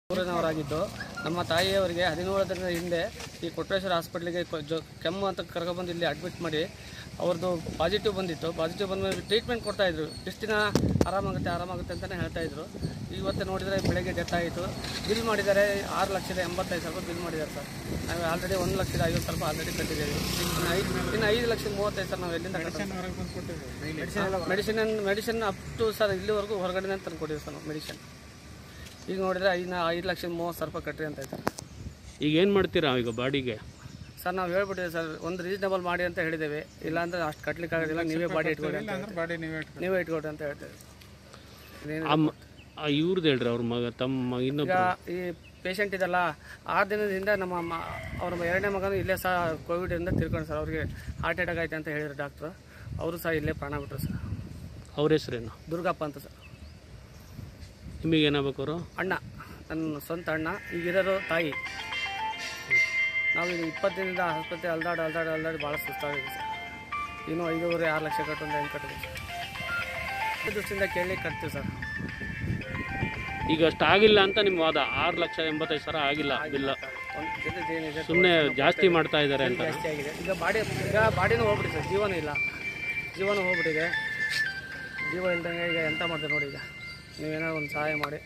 ಊರಿನವರಾಗಿದ್ದು ನಮ್ಮ ತಾಯಿಯವರಿಗೆ ಹದಿನೇಳು ದಿನದ ಹಿಂದೆ ಈ ಕೊಟ್ರೇಶ್ವರ ಹಾಸ್ಪಿಟ್ಲಿಗೆ ಕೊ- ಜೊ ಕೆಮ್ಮು ಅಂತ ಕರ್ಕೊಬಂದು ಇಲ್ಲಿ ಅಡ್ಮಿಟ್ ಮಾಡಿ ಅವ್ರದ್ದು ಪಾಸಿಟಿವ್ ಬಂದಿತ್ತು ಪಾಸಿಟಿವ್ ಬಂದ ಮೇಲೆ ಟ್ರೀಟ್ಮೆಂಟ್ ಕೊಡ್ತಾ ಇದ್ರು ಇಷ್ಟು ದಿನ ಆರಾಮಾಗುತ್ತೆ ಆರಾಮಾಗುತ್ತೆ ಅಂತಲೇ ಹೇಳ್ತಾ ಇದ್ರು ಇವತ್ತು ನೋಡಿದರೆ ಬೆಳಗ್ಗೆ ಡೆತ್ ಆಯಿತು ಬಿಲ್ ಮಾಡಿದ್ದಾರೆ ಆರು ಲಕ್ಷದ ಎಂಬತ್ತೈದು ಸಾವಿರ ಬಿಲ್ ಮಾಡಿದ್ದಾರೆ ಸರ್ ನಾವು ಆಲ್ರೆಡಿ ಒಂದು ಲಕ್ಷದ ಐವತ್ತು ಸಾವಿರ ಆಲ್ರೆಡಿ ಕಟ್ಟಿದ್ದೇವೆ ಇನ್ನು ಐದು ಇನ್ನು ಐದು ಲಕ್ಷದ ಮೂವತ್ತೈದು ಸಾವಿರ ನಾವು ಎಲ್ಲಿಂದ medicine medicine up to sir ಇಲ್ಲಿವರೆಗೂ ಹೊರಗಡೆ ತಂದು ಕೊಟ್ಟಿದ್ದೀವಿ ಸರ್ ನಾವು ಮೆಡಿಸಿನ್ ಈಗ ನೋಡಿದರೆ ಐದು ಐದು ಲಕ್ಷದ ಮೂವತ್ತು ಸಾವಿರ ರೂಪಾಯಿ ಕಟ್ರಿ ಅಂತ ಇದ್ದಾರೆ ಈಗ ಏನು ಮಾಡ್ತೀರಾ ಈಗ ಬಾಡಿಗೆ ಸರ್ ನಾವು ಹೇಳ್ಬಿಟ್ಟಿದ್ದೀವಿ ಸರ್ ಒಂದು ರೀಸನಬಲ್ ಮಾಡಿ ಅಂತ ಹೇಳಿದ್ದೇವೆ ಇಲ್ಲಾಂದ್ರೆ ಅಷ್ಟು ಕಟ್ಲಿಕ್ಕೆ ಆಗೋದಿಲ್ಲ ನೀವೇ ಬಾಡಿ ಇಟ್ಕೊಳ್ಳಿ ಅಂತ ಹೇಳ್ತೀವಿ. ನೀವೇ ಇಟ್ಕೊಳ್ರಿ ಅಂತ ಹೇಳ್ತೇವೆ ಇದೇನು- ಇವ್ರದ್ದು ಹೇಳ್ರಿ ಅವ್ರ ಮಗ ತಮ್ಮ ಈಗ ಇನ್ನೊಬ್ಬ ಈ ಪೇಷಂಟ್ ಇದಲ್ಲ ಆರು ದಿನದಿಂದ ನಮ್ಮ ಮ- ಅವ್ರ ಎರಡನೇ ಮಗನು ಇಲ್ಲೇ ಸಹ ಕೋವಿಡಿಂದ ತಿರ್ಕೊಂಡು ಸರ್ ಅವ್ರಿಗೆ ಹಾರ್ಟ್ ಅಟ್ಯಾಕ್ ಆಯ್ತು ಅಂತ ಹೇಳಿದ್ರು ಡಾಕ್ಟ್ರು ಅವರು ಸಹ ಇಲ್ಲೇ ಪ್ರಾಣ ಬಿಟ್ಟರು ಸರ್ ಅವ್ರ ಹೆಸರೇನು ದುರ್ಗಪ್ಪ ಅಂತ ಸರ್ ನಿಮಗೆ ಏನಾಗಬೇಕು ಅವರು ಅಣ್ಣ ನನ್ನ ಸ್ವಂತ ಅಣ್ಣ ಈಗಿರೋರು ತಾಯಿ ನಾವು ಈಗ ಇಪ್ಪತ್ತು ದಿನದಿಂದ ಆಸ್ಪತ್ರೆ ಅಲ್ದಾಡಿ ಅಲ್ದಾಡಿ ಅಲ್ದಾಡಿ ಭಾಳ ಸುಸ್ತಾಗಿದೆ ಸರ್ ಇನ್ನೂ ಐದೂವರೆ ಆರು ಲಕ್ಷ ಕಟ್ಟೊಂದು ಹೆಂಗೆ ಕಟ್ಟಿದೆ ಸರ್ ದೃಷ್ಟಿಯಿಂದ ಕೇಳಲಿಕ್ಕೆ ಕಟ್ತೀವಿ ಸರ್ ಈಗ ಅಷ್ಟು ಆಗಿಲ್ಲ ಅಂತ ನಿಮ್ಮ ವಾದ ಆರು ಲಕ್ಷ ಎಂಬತ್ತೈದು ಸಾವಿರ ಆಗಿಲ್ಲ ಬಿಲ್ಲ ಒಂದು ದಿನದ ಏನಿದೆ ಸುಮ್ಮನೆ ಜಾಸ್ತಿ ಮಾಡ್ತಾ ಇದ್ದಾರೆ ಅಂತ ಜಾಸ್ತಿ ಆಗಿದೆ ಈಗ ಬಾಡಿ ಈಗ ಬಾಡಿನೂ ಹೋಗ್ಬಿಟ್ಟಿದೆ ಸರ್ ಜೀವನ ಇಲ್ಲ ಜೀವನ ಹೋಗ್ಬಿಟ್ಟಿದೆ ಜೀವ ಇಲ್ದಂಗೆ ಈಗ ಎಂತ ಮಾಡ್ತೀವಿ ನೋಡಿ ಈಗ ನೀವೇನೋ ಒಂದು ಸಹಾಯ ಮಾಡಿ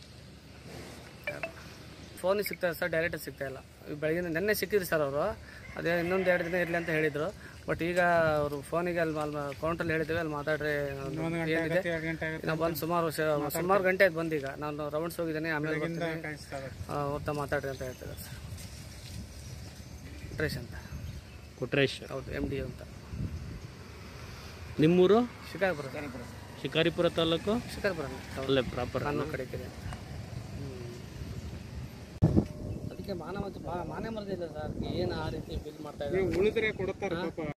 ಫೋನಿಗೆ ಸಿಗ್ತಾರೆ ಸರ್ ಡೈರೆಕ್ಟ್ ಸಿಗ್ತಾ ಇಲ್ಲ ಈ ಬೆಳಗಿನ ನೆನ್ನೆ ಸಿಕ್ಕಿದ್ರು ಸರ್ ಅವರು ಅದೇ ಇನ್ನೊಂದು ಎರಡು ದಿನ ಇರಲಿ ಅಂತ ಹೇಳಿದರು ಬಟ್ ಈಗ ಅವರು ಫೋನಿಗೆ ಅಲ್ಲಿ ಅಲ್ಲಿ ಕೌಂಟ್ರಲ್ಲಿ ಹೇಳಿದ್ದೇವೆ ಅಲ್ಲಿ ಮಾತಾಡ್ರಿ ಒಂದು ಏನಿದೆ ನಾವು ಬಂದು ಸುಮಾರು ಶ- ಸುಮಾರು ಗಂಟೆ ಆಯ್ತು ಬಂದೀಗ ನಾನು ರೌಂಡ್ಸ್ ಹೋಗಿದ್ದೇನೆ ಆಮೇಲೆ ಬರ್ತೀನಿ ಓದ್ತಾ ಮಾತಾಡ್ರಿ ಅಂತ ಹೇಳ್ತಿದ್ದಾರೆ ಸರ್ ಟ್ರೇಶ್ ಅಂತ ಕೊಟ್ರೇಶ್ ಹೌದು ಎಮ್ ಡಿ ಅಂತ ನಿಮ್ಮೂರು ಶಿಕಾರಿಪುರ ಶಿಕಾರಿಪುರ ತಾಲೂಕು ಶಿಕಾರಿಪುರ ಅಲ್ಲೇ ಪ್ರಾಪರ್ ಕಾನೂನು ಕಡೆಗೆ ಅದಕ್ಕೆ ಮಾನವ ಮಾನೇ ಮರದಿಲ್ಲ ಸರ್ ಏನು ಆ ರೀತಿ ಬಿಲ್ ಮಾಡ್ತಾ ಇದ್ದಾರೆ ಉಳಿದ್ರೆ ಕೊಡುತ್ತಾರೆ ಪಾಪ